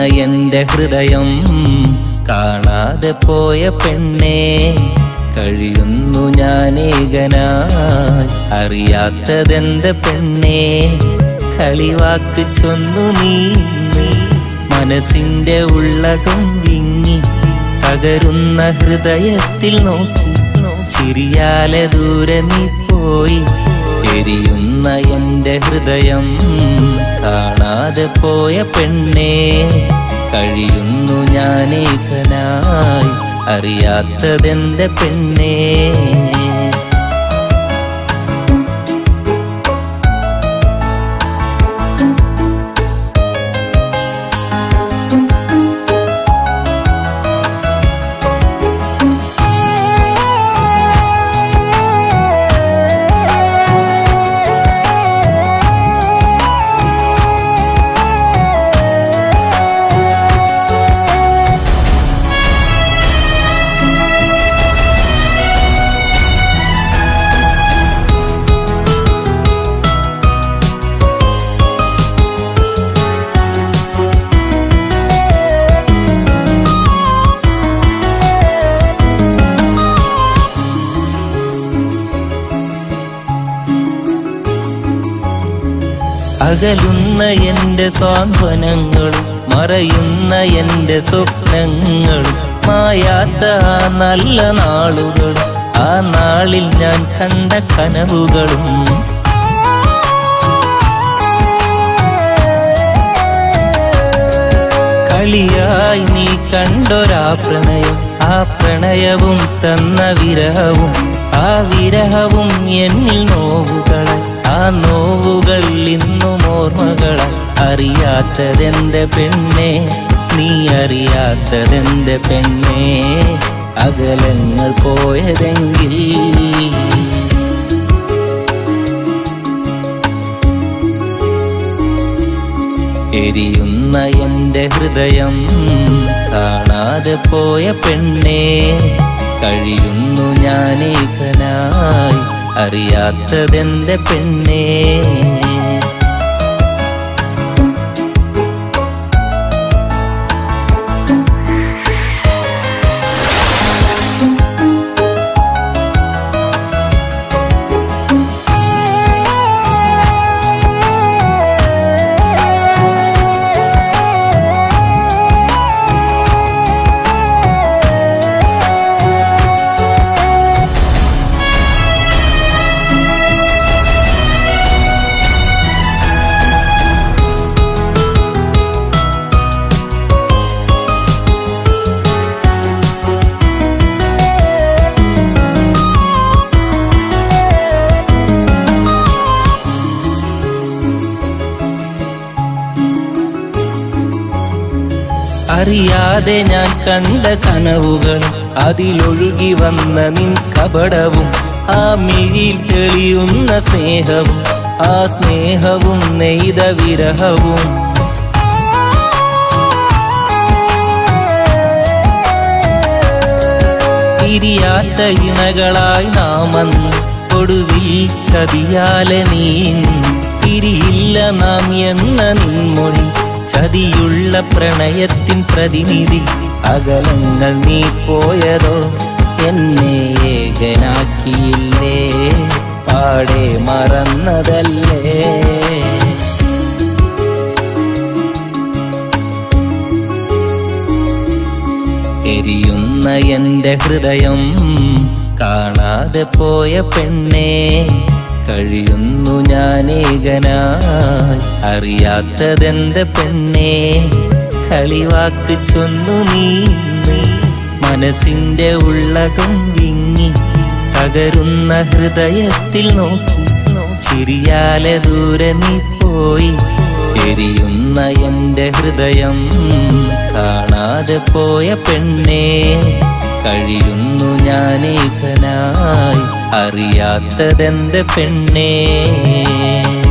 എന്റെ ഹൃദയം കാണാതെ പോയ പെണ്ണേ കഴിയുന്നു ഞാനേകനായി അറിയാത്തതെന്റെ പെണ്ണേ കളിവാക്ക് ചൊന്നു നീ നീ മനസ്സിന്റെ ഉള്ളകം വിങ്ങി തകരുന്ന ഹൃദയത്തിൽ നോക്കി ചിരിയാലെ ദൂരെ നീ പോയി എരിയുന്ന എന്റെ ഹൃദയം കാണാതെ പോയ പെണ്ണേ കഴിയുന്നു ഞാനേകനായി അറിയാത്തതെന്റെ പെണ്ണേ അകലുന്ന എന്റെ സ്വാന്തനങ്ങളും മറയുന്ന എന്റെ സ്വപ്നങ്ങളും മായാത്ത ആ നല്ല നാളുകളും ആ നാളിൽ ഞാൻ കണ്ട കനവുകളും കളിയായി നീ കണ്ടൊരാ പ്രണയം ആ പ്രണയവും തന്ന വിരഹവും ആ വിരഹവും എന്നിൽ നോവുകളെ ആ നോവുകൾ ഇന്നും ഓർമ്മകളെ അറിയാത്തതെന്റെ പെണ്ണെ നീ അറിയാത്തതെന്റെ പെണ്ണെ അകലങ്ങൾ പോയതെങ്കിൽ എരിയുന്ന എന്റെ ഹൃദയം കാണാതെ പോയ പെണ്ണേ കഴിയുന്നു ഞാനേകനായി അറിയാത്തതെന്റെ പെണ്ണേ അറിയാതെ ഞാൻ കണ്ട കനവുകളും അതിലൊഴുകി വന്ന നിൻ കപടവും ആ മിഴിയിൽ തെളിയുന്ന സ്നേഹവും ആ സ്നേഹവും നെയ്ത വിരഹവും പിരിയാത്ത ഇണകളായി നാമന്ന് ഒടുവിൽ ചതിയാലെ നീ പിരിയില്ല നാം എന്ന നിൻമൊഴി ചതിയുള്ള പ്രണയത്തിൻ പ്രതിനിധി അകലങ്ങൾ നീ പോയതോ എന്നെ ഏകനാക്കിയില്ലേ പാടെ മറന്നതല്ലേ എരിയുന്ന എന്റെ ഹൃദയം കാണാതെ പോയ പെണ്ണേ കഴിയുന്നു ഞാനേകനായി അറിയാത്തതെന്റെ പെണ്ണേ കളിവാക്ക് ചൊന്നു നീ നീ മനസ്സിന്റെ ഉള്ളകം വിങ്ങി തകരുന്ന ഹൃദയത്തിൽ നോക്കി ചിരിയാലെ ദൂരെ നീ പോയി എരിയുന്ന എന്റെ ഹൃദയം കാണാതെ പോയ പെണ്ണേ കഴിയുന്നു ഞാനേകനായി അറിയാത്തതെന്റെ പെണ്ണേ